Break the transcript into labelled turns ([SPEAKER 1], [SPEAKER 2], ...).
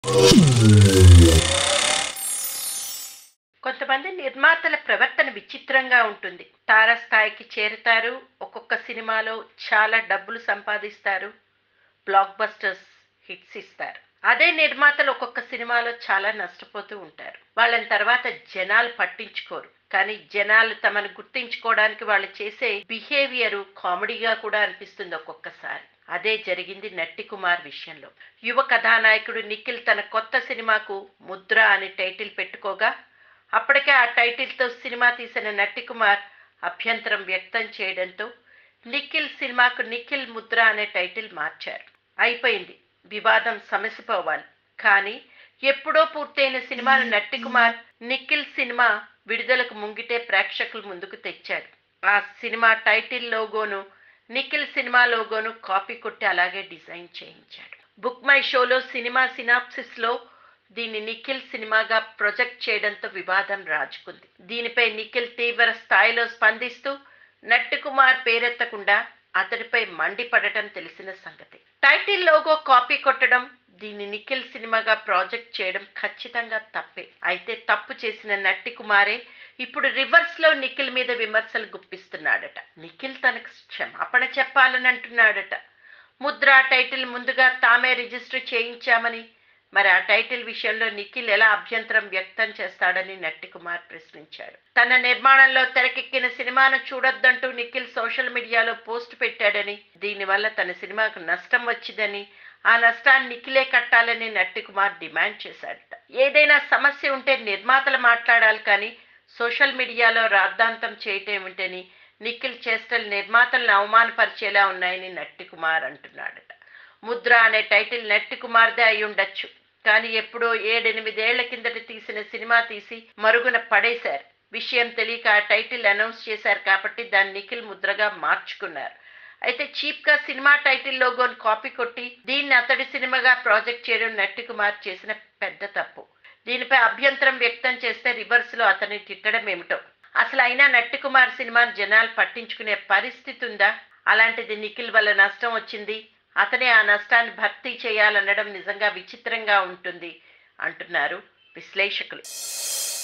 [SPEAKER 1] కొంతమంది నిర్మాతల ప్రవర్తన విచిత్రంగా ఉంటుంది తారస్థాయికి చేరుతారు ఒక్కొక్క సినిమాలో చాలా డబ్బులు సంపాదిస్తారు బ్లాక్ బస్టర్స్ హిట్స్ ఇస్తారు అదే నిర్మాతలు ఒక్కొక్క సినిమాలో చాలా నష్టపోతూ ఉంటారు వాళ్ళని తర్వాత జనాలు పట్టించుకోరు కానీ జనాలు తమను గుర్తించుకోవడానికి వాళ్ళు చేసే బిహేవియర్ కామెడీగా కూడా అనిపిస్తుంది ఒక్కొక్కసారి అదే జరిగింది నట్టి కుమార్ విషయంలో యువ కథానాయకుడు నిఖిల్ తన కొత్త సినిమాకు ముద్ర అని టైటిల్ పెట్టుకోగా అప్పటికే ఆ టైటిల్తో సినిమా తీసిన నట్టి కుమార్ అభ్యంతరం వ్యక్తం చేయడంతో నిఖిల్ సినిమాకు నిఖిల్ ముద్ర అనే టైటిల్ మార్చారు అయిపోయింది వివాదం సమసిపోవాలి కానీ ఎప్పుడో పూర్తయిన సినిమాను నట్టి కుమార్ నిఖిల్ సినిమా విడుదలకు ముంగిటే ప్రేక్షకుల ముందుకు తెచ్చాడు ఆ సినిమా టైటిల్ లోగోను నిఖిల్ సినిమా లోగోను కాపీ కొట్టి అలాగే డిజైన్ చేయించాడు బుక్ మై షోలో సినిమా సినాప్సిస్ లో దీన్ని నిఖిల్ సినిమాగా ప్రొజెక్ట్ చేయడంతో వివాదం రాజుకుంది దీనిపై నిఖిల్ తీవ్ర స్థాయిలో స్పందిస్తూ నట్టి కుమార్ పేరెత్తకుండా అతడిపై మండిపడటం తెలిసిన సంగతి టైటిల్ లోగో కాపీ కొట్టడం దీన్ని నిఖిల్ సినిమాగా ప్రాజెక్ట్ చేయడం ఖచ్చితంగా తప్పే అయితే తప్పు చేసిన నట్టి కుమారే ఇప్పుడు రివర్స్ లో నిఖిల్ మీద విమర్శలు గుప్పిస్తున్నాడట నిఖిల్ తనకు క్షమాపణ చెప్పాలని అంటున్నాడట ముద్ర టైటిల్ ముందుగా తామే రిజిస్టర్ చేయించామని మరి ఆ టైటిల్ విషయంలో నిఖిల్ ఎలా అభ్యంతరం వ్యక్తం చేస్తాడని నట్టి కుమార్ ప్రశ్నించాడు తన నిర్మాణంలో తెరకెక్కిన సినిమాను చూడొద్దంటూ నిఖిల్ సోషల్ మీడియాలో పోస్ట్ పెట్టాడని దీనివల్ల తన సినిమాకు నష్టం వచ్చిందని ఆ నష్టాన్ని నిఖిలే కట్టాలని నట్టి కుమార్ డిమాండ్ చేశాడట ఏదైనా సమస్య ఉంటే నిర్మాతలు మాట్లాడాలి కానీ సోషల్ మీడియాలో రాద్ధాంతం చేయటం ఏమిటని నిఖిల్ చేష్టలు నిర్మాతలను అవమానపరిచేలా ఉన్నాయని నట్టి కుమార్ అంటున్నాడట ముద్ర అనే టైటిల్ నట్టి కుమార్దే అయి ఉండొచ్చు కానీ ఎప్పుడో ఏడెనిమిదేళ్ల కిందట తీసిన సినిమా తీసి మరుగున పడేశారు విషయం తెలియక ఆ టైటిల్ అనౌన్స్ చేశారు కాబట్టి దాన్ని నిఖిల్ ముద్రగా మార్చుకున్నారు అయితే చీప్ గా సినిమా టైటిల్ లోగోని కాపీ కొట్టి దీన్ని అతడి సినిమాగా ప్రాజెక్ట్ చేయడం నట్టి కుమార్ చేసిన పెద్ద తప్పు దీనిపై అభ్యంతరం వ్యక్తం చేస్తే రివర్స్ లో అతన్ని తిట్టడం ఏమిటో అసలు అయినా నట్టి కుమార్ సినిమాను జనాలు పట్టించుకునే పరిస్థితి ఉందా అలాంటిది నిఖిల్ వల్ల నష్టం వచ్చింది అతనే ఆ నష్టాన్ని భర్తీ చేయాలనడం నిజంగా విచిత్రంగా ఉంటుంది అంటున్నారు విశ్లేషకులు